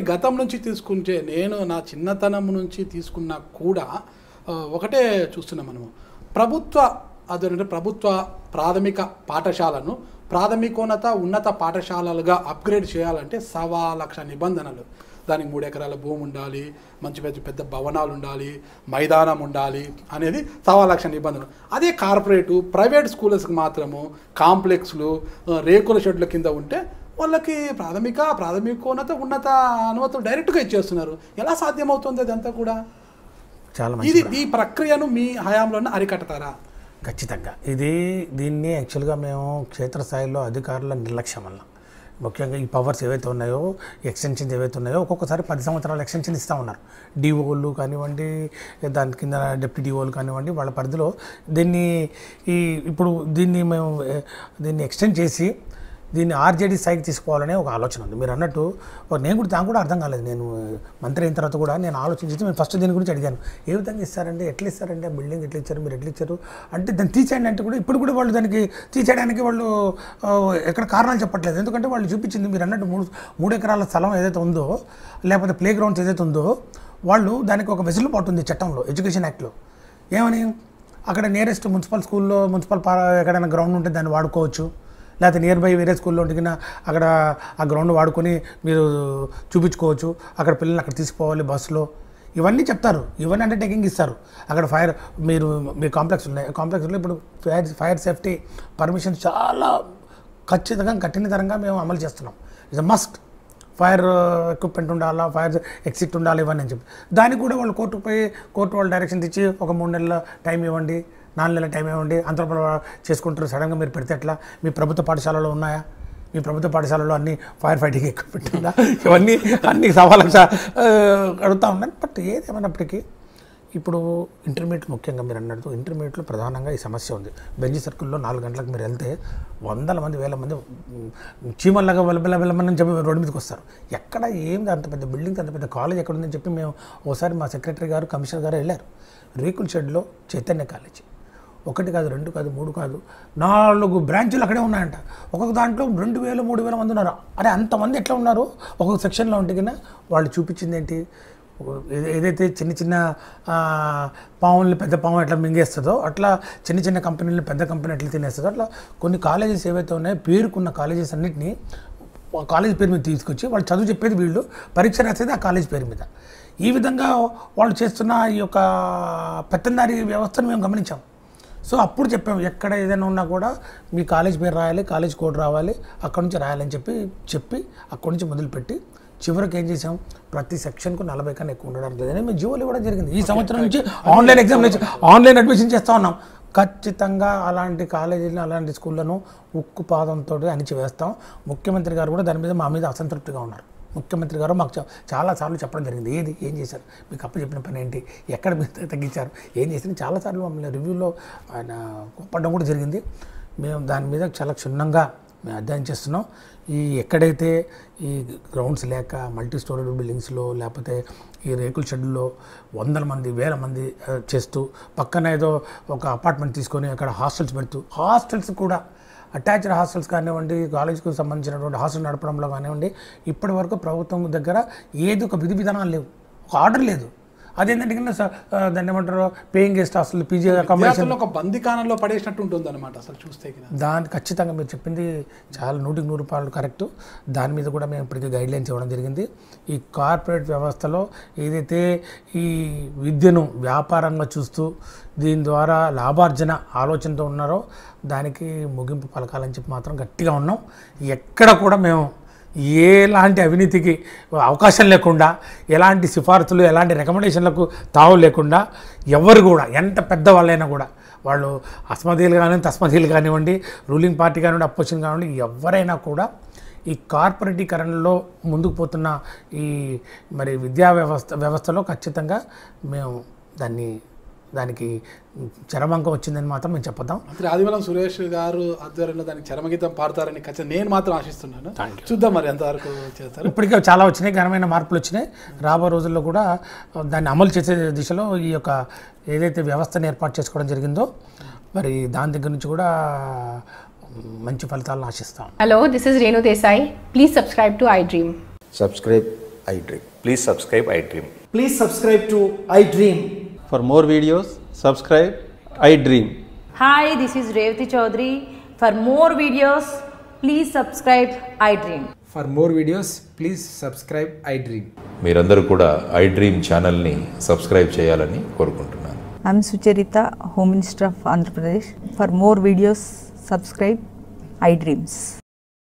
గతం నుంచి తీసుకుంటే నేను నా చిన్నతనం నుంచి తీసుకున్నా కూడా ఆ, ఒకటే చూస్తున్నాం మనము ప్రభుత్వ అదేంటంటే ప్రభుత్వ ప్రాథమిక పాఠశాలను ప్రాథమికోన్నత ఉన్నత పాఠశాలలుగా అప్గ్రేడ్ చేయాలంటే సవా లక్ష నిబంధనలు దానికి మూడు ఎకరాల భూమి ఉండాలి మంచి పెద్ద పెద్ద భవనాలు ఉండాలి మైదానం ఉండాలి అనేది సవా లక్ష నిబంధనలు అదే కార్పొరేటు ప్రైవేట్ స్కూల్స్కి మాత్రము కాంప్లెక్స్లు ఆ, రేకుల షెడ్ల కింద ఉంటే వాళ్ళకి ప్రాథమిక ప్రాథమికోన్నత ఉన్నత అనుమతులు డైరెక్ట్గా ఇచ్చేస్తున్నారు ఎలా సాధ్యమవుతుంది అదంతా కూడా చాలా ఇది మంచి ఈ ప్రక్రియను మీ హయాంలోనే అరికట్టతారా ఖచ్చితంగా ఇది దీన్ని యాక్చువల్గా మేము క్షేత్రస్థాయిలో అధికారుల నిర్లక్ష్యం వల్ల ముఖ్యంగా ఈ పవర్స్ ఏవైతే ఉన్నాయో ఎక్స్టెన్షన్స్ ఏవైతే ఉన్నాయో ఒక్కొక్కసారి పది సంవత్సరాల ఎక్స్టెన్షన్ ఇస్తూ ఉన్నారు డిఓలు కానివ్వండి దాని కింద డిప్యూటీ డిఓలు కానివ్వండి వాళ్ళ పరిధిలో దీన్ని ఈ ఇప్పుడు దీన్ని మేము ఏ, దీన్ని ఎక్స్టెండ్ చేసి దీన్ని ఆర్జేడీ స్థాయికి తీసుకోవాలనే ఒక ఆలోచన ఉంది మీరు అన్నట్టు ఒక నేను కూడా నాకు కూడా అర్థం కాలేదు నేను మంత్రి అయిన తర్వాత కూడా నేను ఆలోచించి నేను ఫస్ట్ దీని గురించి అడిగాను ఏ విధంగా ఇస్తారండి ఎట్లా ఇస్తారండి ఆ బిల్డింగ్ ఎట్లా ఇచ్చారు మీరు ఎట్లా ఇచ్చారు అంటే దాన్ని తీసేయండి అంటే కూడా ఇప్పుడు కూడా వాళ్ళు దానికి తీసేయడానికి వాళ్ళు ఆ, ఎక్కడ కారణాలు చెప్పట్లేదు ఎందుకంటే వాళ్ళు చూపించింది మీరు అన్నట్టు మూడు మూడు ఎకరాల స్థలం ఏదైతే ఉందో లేకపోతే ప్లే గ్రౌండ్స్ ఏదైతే ఉందో వాళ్ళు దానికి ఒక వెసులుబాటు ఉంది చట్టంలో ఎడ్యుకేషన్ యాక్ట్లో ఏమని అక్కడ నియరెస్ట్ మున్సిపల్ స్కూల్లో మున్సిపల్ పా ఎక్కడైనా గ్రౌండ్ ఉంటే దాన్ని వాడుకోవచ్చు లేకపోతే నియర్ బై వేరే స్కూల్లో ఉంటున్న అక్కడ ఆ గ్రౌండ్ వాడుకొని మీరు చూపించుకోవచ్చు అక్కడ పిల్లల్ని అక్కడ తీసుకుపోవాలి బస్సులో ఇవన్నీ చెప్తారు ఇవన్నీ అండర్టేకింగ్ ఇస్తారు అక్కడ ఫైర్ మీరు మీ కాంప్లెక్స్ ఉన్నాయి కాంప్లెక్స్లో ఇప్పుడు ఫైర్ ఫైర్ సేఫ్టీ పర్మిషన్ చాలా ఖచ్చితంగా కఠినతరంగా మేము అమలు చేస్తున్నాం ఇట్స్ మస్ట్ ఫైర్ ఎక్విప్మెంట్ ఉండాలా ఫైర్ ఎక్సిట్ ఉండాలి ఇవన్నీ అని చెప్పి దానికి కూడా వాళ్ళు కోర్టుకు పోయి కోర్టు వాళ్ళు డైరెక్షన్ ఇచ్చి ఒక మూడు నెలల టైం ఇవ్వండి నాలుగు నెలల టైం ఇవ్వండి అంతలో చేసుకుంటారు సడన్గా మీరు పెడితే ఎట్లా మీ ప్రభుత్వ పాఠశాలలో ఉన్నాయా మీ ప్రభుత్వ పాఠశాలలో అన్ని ఫైర్ ఫైటింగ్ ఎక్విప్మెంట్ ఉందా ఇవన్నీ అన్ని సవాలక్ష అడుగుతూ ఉన్నాను బట్ ఏదేమైనప్పటికీ ఇప్పుడు ఇంటర్మీడియట్ ముఖ్యంగా మీరు అన్నట్టు ఇంటర్మీడియట్లో ప్రధానంగా ఈ సమస్య ఉంది బెంజి సర్కిల్లో నాలుగు గంటలకు మీరు వెళ్తే వందల మంది వేల మంది ఉమ్, చీమల్లాగా వెళ్ళబెల్ల వెళ్ళమని చెప్పి రోడ్డు మీదకి వస్తారు ఎక్కడ ఏంది అంత పెద్ద బిల్డింగ్ అంత పెద్ద కాలేజ్ ఎక్కడ ఉందని చెప్పి మేము ఒకసారి మా సెక్రటరీ గారు కమిషనర్ గారు వెళ్ళారు రేకుల షెడ్లో చైతన్య కాలేజ్ ఒకటి కాదు రెండు కాదు మూడు కాదు నాలుగు బ్రాంచులు అక్కడే ఉన్నాయంట ఒక్కొక్క దాంట్లో రెండు వేలు మూడు వేల మంది ఉన్నారు అరే అంతమంది ఎట్లా ఉన్నారు ఒక్కొక్క సెక్షన్లో ఉంటే కింద వాళ్ళు చూపించింది ఏంటి ఒక- ఏద- ఏదైతే చిన్న చిన్న ఆ, పావుల్ని పెద్ద పాము ఎట్లా మింగేస్తుందో అట్లా చిన్న చిన్న కంపెనీలు పెద్ద కంపెనీ ఎట్లా తినేస్తుందో అట్లా కొన్ని కాలేజెస్ ఏవైతే ఉన్నాయో పేరుకున్న కాలేజెస్ అన్నింటినీ ఆ కాలేజ్ పేరు మీద తీసుకొచ్చి వాళ్ళు చదువు చెప్పేది వీళ్ళు పరీక్ష రాసేది ఆ కాలేజ్ పేరు మీద ఈ విధంగా వాళ్ళు చేస్తున్న ఈ యొక్క పెత్తందారి వ్యవస్థను మేము గమనించాం సో అప్పుడు చెప్పాము ఎక్కడ ఏదైనా ఉన్నా కూడా మీ కాలేజ్ పేరు రాయాలి కాలేజ్ కోడ్ రావాలి అక్కడ నుంచి రాయాలని చెప్పి చెప్పి అక్కడి నుంచి మొదలుపెట్టి చివరికి ఏం చేసాం ప్రతి సెక్షన్కు నలభై కన్నా ఎక్కువ ఉండడం లేదని మేము జీవోలు ఇవ్వడం జరిగింది ఈ సంవత్సరం నుంచి ఆన్లైన్ ఎగ్జామ్ ఆన్లైన్ అడ్మిషన్ చేస్తూ ఉన్నాం ఖచ్చితంగా అలాంటి కాలేజీలను అలాంటి స్కూళ్ళను ఉక్కు పాదంతో అణిచివేస్తాం ముఖ్యమంత్రి గారు కూడా దాని మీద మా మీద అసంతృప్తిగా ఉన్నారు ముఖ్యమంత్రి గారు మాకు చా- చాలాసార్లు చెప్పడం జరిగింది ఏది ఏం చేశారు మీకు అప్పు చెప్పిన పని ఏంటి ఎక్కడ మీరు తగ్గించారు ఏం చేశారు చాలాసార్లు మమ్మల్ని రివ్యూలో ఆయన కోప్పడం కూడా జరిగింది మేము దాని మీద చాలా క్షుణ్ణంగా మేము అధ్యయనం చేస్తున్నాం ఈ ఎక్కడైతే ఈ గ్రౌండ్స్ లేక మల్టీ స్టోరీ బిల్డింగ్స్లో లేకపోతే ఈ రేకుల షెడ్లో వందల మంది వేల మంది ఆ, చేస్తూ పక్కన ఏదో ఒక అపార్ట్మెంట్ తీసుకొని అక్కడ హాస్టల్స్ పెడుతూ హాస్టల్స్ కూడా అటాచ్డ్ హాస్టల్స్ కానివ్వండి కాలేజ్కి సంబంధించినటువంటి హాస్టల్ నడపడంలో కానివ్వండి ఇప్పటి వరకు ప్రభుత్వం దగ్గర ఏది ఒక విధి విధానాలు లేవు ఒక ఆర్డర్ లేదు అదేంటంటే కింద స- ఆ, దాన్ని ఏమంటారు paying guest hostel PG accommodation విద్యార్థులను ఒక బందికానంలో పడేసినట్టు ఉంటుంది అనమాట అసలు చూస్తే కింద దాని ఖచ్చితంగా మీరు చెప్పింది చాలా నూటికి నూరు రూపాయలు కరెక్ట్ దాని మీద కూడా మేము ఇప్పటికీ గైడ్ లైన్స్ ఇవ్వడం జరిగింది ఈ కార్పొరేట్ వ్యవస్థలో ఏదైతే ఈ విద్యను వ్యాపారంగా చూస్తూ దీని ద్వారా లాభార్జన ఆలోచనతో ఉన్నారో దానికి ముగింపు పలకాలని చెప్పి మాత్రం గట్టిగా ఉన్నాం ఎక్కడ కూడా మేము ఎలాంటి అవినీతికి అవకాశం లేకుండా ఎలాంటి సిఫార్సులు ఎలాంటి రికమెండేషన్లకు తావు లేకుండా ఎవరు కూడా ఎంత పెద్ద వాళ్ళైనా కూడా వాళ్ళు అస్మదీలు కానివ్వండి తస్మదీలు కానివ్వండి రూలింగ్ పార్టీ కానివ్వండి అపోజిషన్ కానివ్వండి ఎవరైనా కూడా ఈ కార్పొరేటీకరణలో ముందుకు పోతున్న ఈ మరి విద్యా వ్యవస్థ వ్యవస్థలో ఖచ్చితంగా మేము దాన్ని దానికి చరమాంకం వచ్చిందని మాత్రం మేము చెప్పొద్దాం మంత్రి ఆదిమూలం సురేష్ గారు ఆధ్వర్యంలో దానికి చరమగీతం పాడతారని ఖచ్చితంగా నేను మాత్రం ఆశిస్తున్నాను చూద్దాం మరి ఎంతవరకు చేస్తారు ఇప్పటికే చాలా వచ్చినాయి ఘనమైన మార్పులు వచ్చినాయి రాబో రోజుల్లో కూడా దాన్ని అమలు చేసే దిశలో ఈ యొక్క ఏదైతే వ్యవస్థను ఏర్పాటు చేసుకోవడం జరిగిందో మరి దాని దగ్గర నుంచి కూడా మంచి ఫలితాలను ఆశిస్తాం Hello, this is Renu Desai. Please subscribe to iDream. subscribe iDream. Please subscribe iDream. Please subscribe to iDream. For more videos, subscribe I Dream. Hi, this is Revati Chaudhary. For more videos, please subscribe iDream. For more videos, please subscribe iDream. మీరందరూ కూడా iDream ఛానల్ని subscribe చేయాలని కోరుకుంటున్నాను I'm Sucharita, Home Minister of Andhra Pradesh. For more videos, subscribe iDreams.